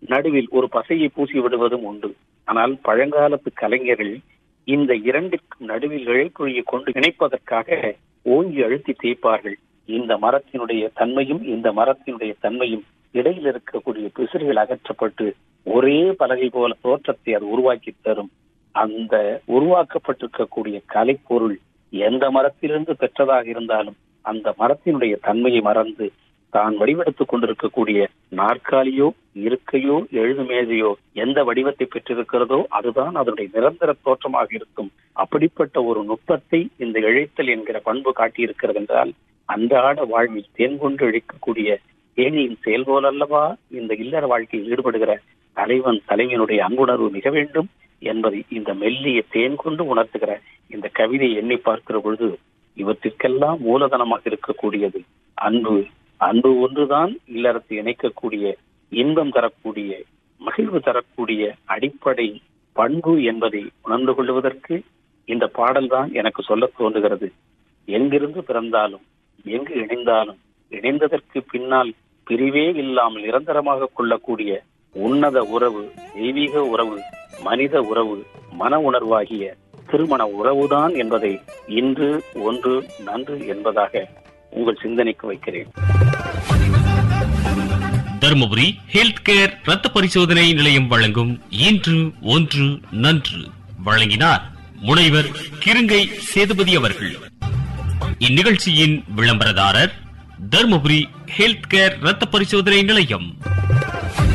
நடுவில் ஒரு பசையை பூசி விடுவதும் உண்டு ஆனால் பழங்காலத்து கலைஞர்கள் இந்த இரண்டிற்கும் நடுவில் இழைக்குழியை கொண்டு இணைப்பதற்காக ஓங்கி அழுத்தி தேய்ப்பார்கள் இந்த மரத்தினுடைய தன்மையும் இந்த மரத்தினுடைய தன்மையும் இடையில் இருக்கக்கூடிய பிசிறுகள் அகற்றப்பட்டு ஒரே பலகை போல தோற்றத்தை அது உருவாக்கி தரும் அந்த உருவாக்கப்பட்டிருக்கக்கூடிய கலைப்பொருள் எந்த மரத்திலிருந்து பெற்றதாக இருந்தாலும் அந்த மரத்தினுடைய தன்மையை மறந்து தான் வடிவெடுத்துக் கொண்டிருக்கக்கூடிய நாற்காலியோ இருக்கையோ எழுதுமேதையோ எந்த வடிவத்தை பெற்றிருக்கிறதோ அதுதான் அதனுடைய நிரந்தர தோற்றமாக இருக்கும் அப்படிப்பட்ட ஒரு நுட்பத்தை இந்த இழைத்தல் என்கிற பண்பு காட்டியிருக்கிறது என்றால் அன்றாட வாழ்வில் தேன் கொண்டு இழைக்கக்கூடிய தேனியின் செயல்போல் அல்லவா இந்த இல்லற வாழ்க்கையில் ஈடுபடுகிற தலைவன் தலைவனுடைய அன்புணர்வு மிக வேண்டும் என்பதை இந்த மெல்லிய தேன் கொண்டு உணர்த்துகிற இந்த கவிதையை எண்ணி பார்க்கிற பொழுது இவற்றிற்கெல்லாம் மூலதனமாக இருக்கக்கூடியது அன்பு அன்பு ஒன்றுதான் இல்லறத்தை இணைக்கக்கூடிய இன்பம் தரக்கூடிய மகிழ்வு தரக்கூடிய அடிப்படை பண்பு என்பதை உணர்ந்து கொள்வதற்கு இந்த பாடல்தான் எனக்கு சொல்ல தோன்றுகிறது எங்கிருந்து பிறந்தாலும் எங்கு இணைந்தாலும் இணைந்ததற்கு பின்னால் பிரிவே இல்லாமல் நிரந்தரமாக கொள்ளக்கூடிய உன்னத உறவு தெய்வீக உறவு மனித உறவு மன உணர்வாகிய திருமண உறவுதான் என்பதை இன்று ஒன்று நன்று என்பதாக உங்கள் சிந்தனைக்கு வைக்கிறேன் தருமபுரி ஹெல்த் கேர் ரத்த பரிசோதனை நிலையம் வழங்கும் இன்று ஒன்று நன்று வழங்கினார் முனைவர் கிருங்கை சேதுபதி அவர்கள் இந்நிகழ்ச்சியின் விளம்பரதாரர் தருமபுரி ஹெல்த் கேர் ரத்த பரிசோதனை நிலையம்